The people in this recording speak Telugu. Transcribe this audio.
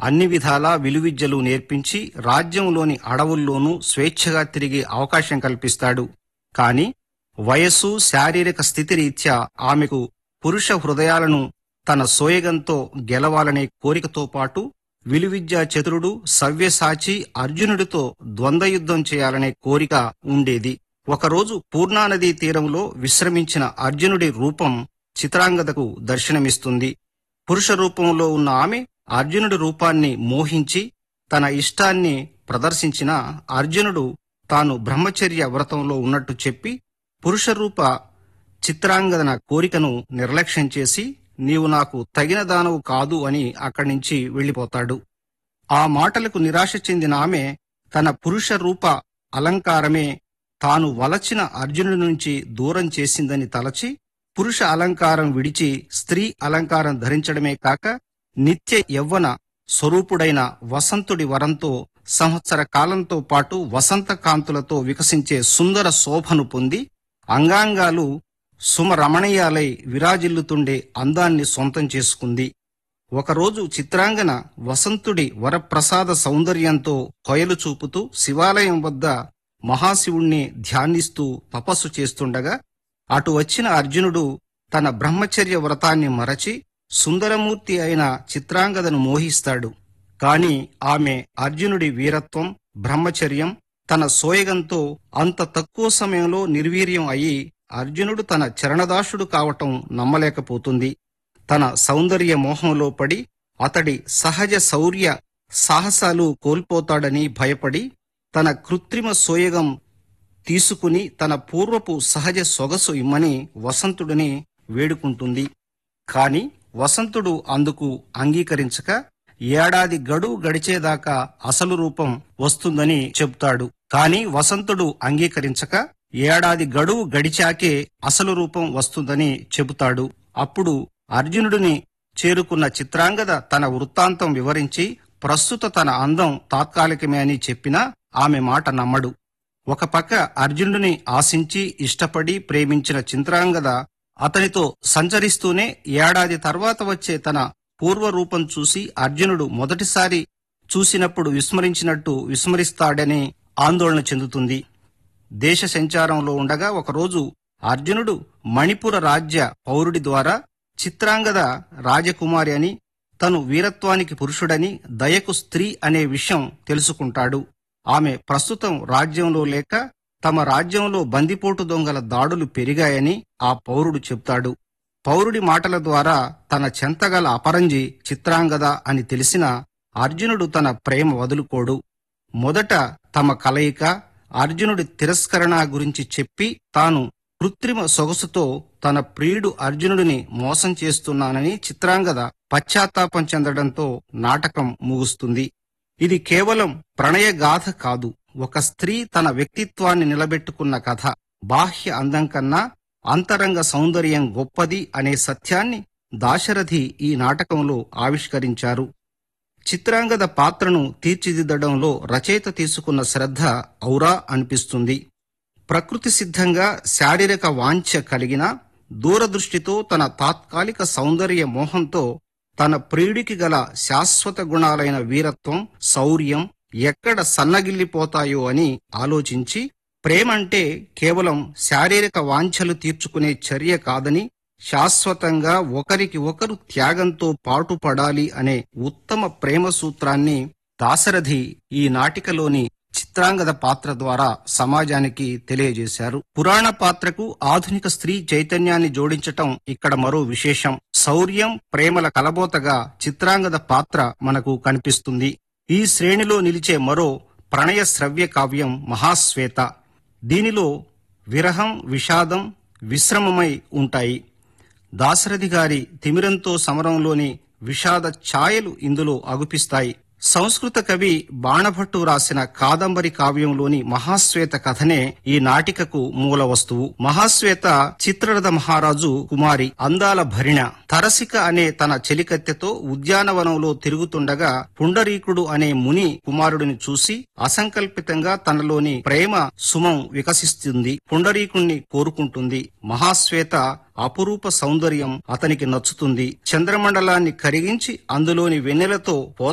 అన్ని విధాలా విలువిద్యలు నేర్పించి రాజ్యంలోని అడవుల్లోనూ స్వేచ్ఛగా తిరిగే అవకాశం కల్పిస్తాడు కాని వయస్సు శారీరక స్థితి రీత్యా ఆమెకు పురుష హృదయాలను తన సోయగంతో గెలవాలనే కోరికతో పాటు విలువిద్యా చతురుడు సవ్యసాచి అర్జునుడితో ద్వంద్వయుద్ధం చేయాలనే కోరిక ఉండేది ఒకరోజు పూర్ణానదీ తీరంలో విశ్రమించిన అర్జునుడి రూపం చిత్రాంగదకు దర్శనమిస్తుంది పురుష రూపంలో ఉన్న ఆమె అర్జునుడి రూపాన్ని మోహించి తన ఇష్టాన్ని ప్రదర్శించిన అర్జునుడు తాను బ్రహ్మచర్య వ్రతంలో ఉన్నట్టు చెప్పి పురుష రూప చిత్రాంగదన కోరికను నిర్లక్ష్యం చేసి నీవు నాకు తగిన దానవు కాదు అని అక్కడి నుంచి వెళ్లిపోతాడు ఆ మాటలకు నిరాశ చెందిన ఆమె తన పురుష రూప అలంకారమే తాను వలచిన అర్జునుడి నుంచి దూరం చేసిందని తలచి పురుష అలంకారం విడిచి స్త్రీ అలంకారం ధరించడమే కాక నిత్య యవ్వన స్వరూపుడైన వసంతుడి వరంతో సంవత్సర కాలంతో పాటు వసంత కాంతులతో వికసించే సుందర శోభను పొంది అంగాంగాలు సుమరమణీయాలై విరాజిల్లుతుండే అందాన్ని సొంతం చేసుకుంది ఒకరోజు చిత్రాంగన వసంతుడి వరప్రసాద సౌందర్యంతో కొయలు చూపుతూ శివాలయం వద్ద మహాశివుణ్ణి ధ్యానిస్తూ తపస్సు చేస్తుండగా అటు వచ్చిన అర్జునుడు తన బ్రహ్మచర్య వ్రతాన్ని మరచి సుందరమూర్తి అయిన చిత్రాంగదను మోహిస్తాడు కాని ఆమె అర్జునుడి వీరత్వం బ్రహ్మచర్యం తన సోయగంతో అంత తక్కువ సమయంలో నిర్వీర్యం అయి అర్జునుడు తన చరణదాసుడు కావటం నమ్మలేకపోతుంది తన సౌందర్య మోహంలో పడి అతడి సహజ శౌర్య సాహసాలు కోల్పోతాడని భయపడి తన కృత్రిమ సోయగం తీసుకుని తన పూర్వపు సహజ సొగసు ఇమ్మని వసంతుడిని వేడుకుంటుంది కాని వసంతుడు అందుకు అంగీకరించక ఏడాది గడువు గడిచేదాకా అసలు రూపం వస్తుందని చెబుతాడు కాని వసంతుడు అంగీకరించక ఏడాది గడువు గడిచాకే అసలు రూపం వస్తుందని చెబుతాడు అప్పుడు అర్జునుడిని చేరుకున్న చిత్రాంగద తన వృత్తాంతం వివరించి ప్రస్తుత తన అందం తాత్కాలికమే అని చెప్పినా ఆమె మాట నమ్మడు ఒక పక్క అర్జునుడిని ఆశించి ఇష్టపడి ప్రేమించిన చిత్రాంగద అతనితో సంచరిస్తూనే ఏడాది తర్వాత వచ్చే తన పూర్వ రూపం చూసి అర్జునుడు మొదటిసారి చూసినప్పుడు విస్మరించినట్టు విస్మరిస్తాడని ఆందోళన చెందుతుంది దేశ సంచారంలో ఉండగా ఒకరోజు అర్జునుడు మణిపుర రాజ్య పౌరుడి ద్వారా చిత్రాంగద రాజకుమారి అని తను వీరత్వానికి పురుషుడని దయకు స్త్రీ అనే విషయం తెలుసుకుంటాడు ఆమె ప్రస్తుతం రాజ్యంలో లేక తమ రాజ్యంలో బందిపోటు దొంగల దాడులు పెరిగాయని ఆ పౌరుడు చెప్తాడు పౌరుడి మాటల ద్వారా తన చెంతగల అపరంజి చిత్రాంగద అని తెలిసిన అర్జునుడు తన ప్రేమ వదులుకోడు మొదట తమ కలయిక అర్జునుడి తిరస్కరణ గురించి చెప్పి తాను కృత్రిమ సొగసుతో తన ప్రియుడు అర్జునుడిని మోసం చేస్తున్నానని చిత్రాంగద పశ్చాత్తాపం చెందడంతో నాటకం ముగుస్తుంది ఇది కేవలం ప్రణయ గాథ కాదు ఒక స్త్రీ తన వ్యక్తిత్వాన్ని నిలబెట్టుకున్న కథ బాహ్య అందం కన్నా అంతరంగ సౌందర్యం గొప్పది అనే సత్యాన్ని దాశరథి ఈ నాటకంలో ఆవిష్కరించారు చిత్రాంగద పాత్రను తీర్చిదిద్దడంలో రచయిత తీసుకున్న శ్రద్ధ ఔరా అనిపిస్తుంది ప్రకృతి సిద్ధంగా శారీరక వాంఛ కలిగిన దూరదృష్టితో తన తాత్కాలిక సౌందర్య మోహంతో తన ప్రియుడికి గల శాశ్వత గుణాలైన వీరత్వం శౌర్యం ఎక్కడ సన్నగిల్లిపోతాయో అని ఆలోచించి ప్రేమంటే కేవలం శారీరక వాంఛలు తీర్చుకునే చర్య కాదని శాశ్వతంగా ఒకరికి ఒకరు త్యాగంతో పాటుపడాలి అనే ఉత్తమ ప్రేమ సూత్రాన్ని దాశరథి ఈ నాటికలోని చిత్రాంగద పాత్ర ద్వారా సమాజానికి తెలియజేశారు పురాణ పాత్రకు ఆధునిక స్త్రీ చైతన్యాన్ని జోడించటం ఇక్కడ మరో విశేషం శౌర్యం ప్రేమల కలబోతగా చిత్రాంగద పాత్ర మనకు కనిపిస్తుంది ఈ శ్రేణిలో నిలిచే మరో ప్రణయ శ్రవ్య కావ్యం మహాశ్వేత దీనిలో విరహం విషాదం విశ్రమమై ఉంటాయి దాశరథి గారి తిమిరంతో సమరంలోని విషాద ఛాయలు ఇందులో అగుపిస్తాయి సంస్కృత కవి బాణభట్టు రాసిన కాదంబరి కావ్యంలోని మహాశ్వేత కథనే ఈ నాటికకు మూల వస్తువు మహాశ్వేత చిత్రరథ మహారాజు కుమారి అందాల భరిణ తరసిక అనే తన చెలికత్తెతో ఉద్యానవనంలో తిరుగుతుండగా పుండరీకుడు అనే ముని కుమారుడిని చూసి అసంకల్పితంగా తనలోని ప్రేమ సుమం వికసిస్తుంది పుండరీకుణ్ణి కోరుకుంటుంది మహాశ్వేత అపురూప సౌందర్యం అతనికి నచ్చుతుంది చంద్రమండలాన్ని కరిగించి అందులోని వెన్నెలతో